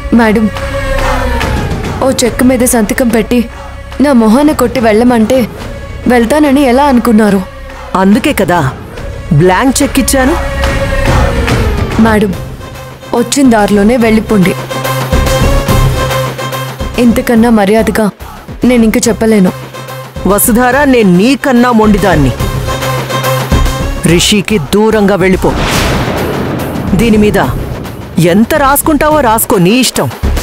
madam ఓ check మీద సంతకం పెట్టి నా మొహాన్ని కొట్టి వెళ్ళమంటే వెళ్తానని ఎలా అనుకున్నారు అందుకే కదా బ్లాంక్ చెక్ ఇచ్చాను మేడం వచ్చిన దారిలోనే వెళ్ళిపోండి ఇంతకన్నా మర్యాదగా నేను ఇంక చెప్పలేను వసుధార నేను నీకన్నా మొండిదాన్ని రిషికి దూరంగా వెళ్ళిపో దీని మీద ఎంత రాసుకుంటావో రాసుకో నీ ఇష్టం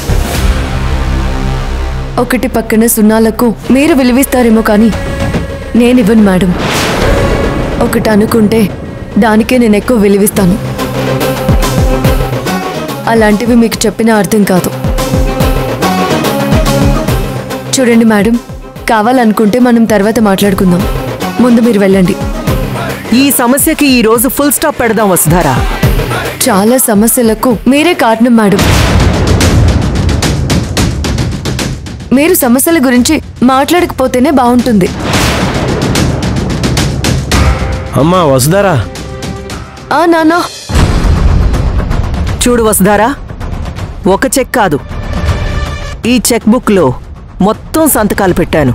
ఒకటి పక్కన సున్నాలకు మీరు విలువిస్తారేమో కానీ నేనివ్వను మేడం ఒకటి అనుకుంటే దానికే నేను ఎక్కువ విలువిస్తాను అలాంటివి మీకు చెప్పిన అర్థం కాదు చూడండి మేడం కావాలనుకుంటే మనం తర్వాత మాట్లాడుకుందాం ముందు మీరు వెళ్ళండి ఈ సమస్యకి ఈ రోజు ఫుల్ స్టాప్ పెడదాం వసుధారా చాలా సమస్యలకు మీరే కారణం మేడం మీరు సమస్యల గురించి మాట్లాడకపోతేనే బాగుంటుంది అమ్మా వసుధారా ఆ నాన్న చూడు వసుధారా ఒక చెక్ కాదు ఈ చెక్ బుక్లో మొత్తం సంతకాలు పెట్టాను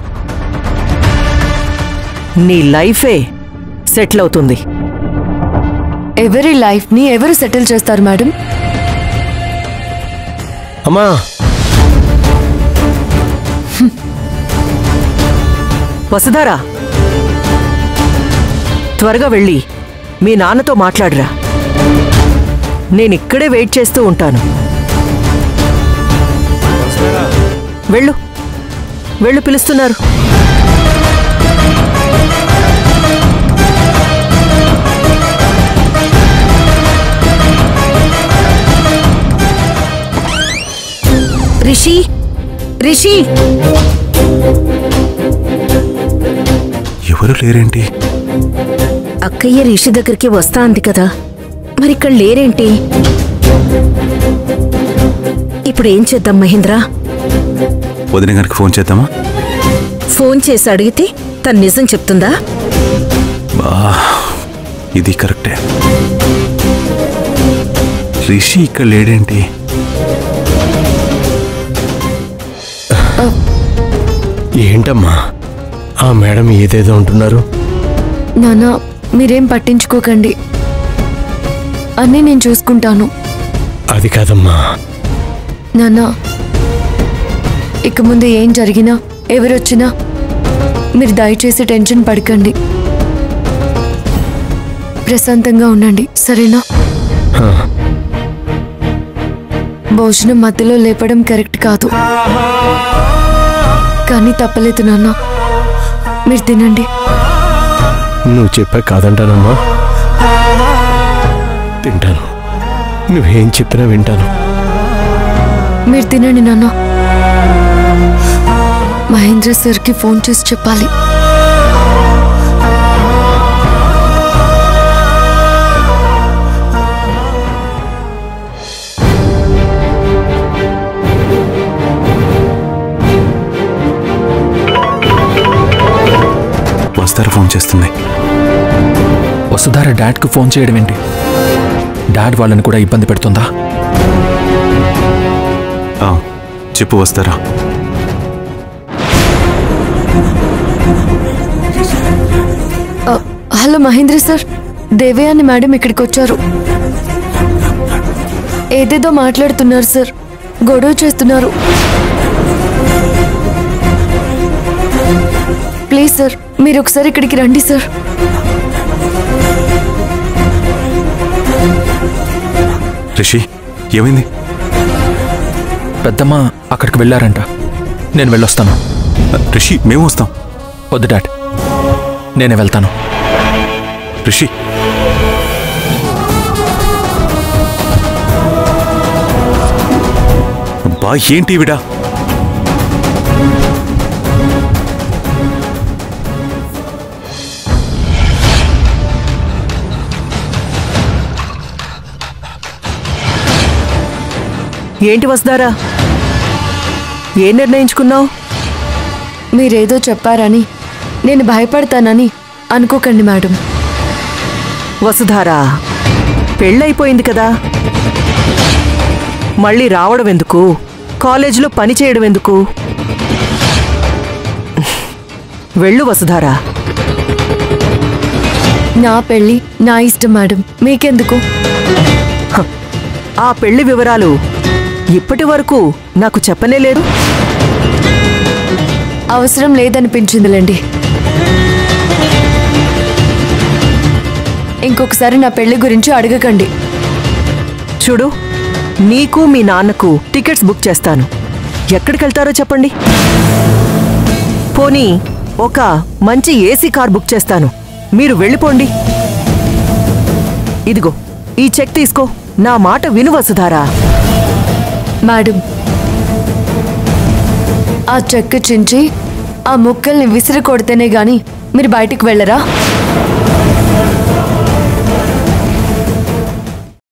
నీ లైఫే సెటిల్ అవుతుంది ఎవరి లైఫ్ ని ఎవరు సెటిల్ చేస్తారు మేడం అమ్మా వసుధారా త్వరగా వెళ్ళి మీ నాన్నతో మాట్లాడరా నేనిక్కడే వెయిట్ చేస్తూ ఉంటాను వెళ్ళు వెళ్ళు పిలుస్తున్నారు రిషి రిషి ఎవరు లేరేంటి అక్కయ్య రిషి దగ్గరికి వస్తా అంది కదా మరి ఇక్కడ లేరేంటి ఇప్పుడు ఏం చేద్దాం మహేంద్ర వదిన గారికి ఫోన్ చేద్దామా ఫోన్ చేసి అడిగితే తను నిజం చెప్తుందా బా ఇది కరెక్టే రిషి ఇక్కడ లేడేంటి ఏంటమ్మా ఆ మేడం ఏదేదో అంటున్నారు నాన్న మీరేం పట్టించుకోకండి అన్నీ నేను చూసుకుంటాను అది కాదమ్మా నాన్న ఇక ముందు ఏం జరిగినా ఎవరొచ్చినా మీరు దయచేసి టెన్షన్ పడకండి ప్రశాంతంగా ఉండండి సరేనా హా, భోజనం మధ్యలో లేపడం కరెక్ట్ కాదు కానీ తప్పలేదు నాన్న మీరు తినండి నువ్వు చెప్పా కాదంటానమ్మా తింటాను నువ్వేం చెప్పినా వింటాను మీరు తినండి నాన్న మహేంద్ర సార్కి ఫోన్ చేసి చెప్పాలి వస్తారా ఫోన్ చేస్తుంది వసుధార డాడ్కు ఫోన్ చేయడం ఏంటి డాడ్ వాళ్ళని కూడా ఇబ్బంది పెడుతుందా ఆ, చెప్పు వస్తారా ఆ, hello Mahendra sir Devayani madam ఇక్కడికి వచ్చారు ఏదేదో మాట్లాడుతున్నారు సార్ గొడవ చేస్తున్నారు ప్లీజ్ సార్ మీరు ఒకసారి ఇక్కడికి రండి సార్ రిషి ఏమైంది పెద్దమ్మ అక్కడికి వెళ్ళారంట నేను వెళ్ళొస్తాను ఆ, రిషి మేము వస్తాం వద్దు డాడ్ నేనే వెళ్తాను రిషి అబ్బా ఏంటి విడా ఏంటి వసుధారా ఏం నిర్ణయించుకున్నావు మీరేదో చెప్పారని నేను భయపడతానని అనుకోకండి మేడం వసుధారా పెళ్ళైపోయింది కదా మళ్ళీ రావడం ఎందుకు కాలేజీలో పని చేయడం ఎందుకు వెళ్ళు వసుధారా నా పెళ్లి నా ఇష్టం మేడం మీకెందుకు ఆ పెళ్లి వివరాలు ఇప్పటి వరకు నాకు చెప్పనే లేదు అవసరం లేదనిపించిందిలేండి ఇంకొకసారి నా పెళ్లి గురించి అడగకండి చూడు నీకు మీ నాన్నకు టికెట్స్ బుక్ చేస్తాను ఎక్కడికి వెళ్తారో చెప్పండి పోనీ ఒక మంచి ఏసీ కార్ బుక్ చేస్తాను మీరు వెళ్ళిపోండి ఇదిగో ఈ చెక్ తీసుకో నా మాట విను వసుధారా మేడం ఆ చెక్క చించి ఆ ముక్కల్ని విసిరి కొడితేనే గాని మీరు బయటికి వెళ్ళరా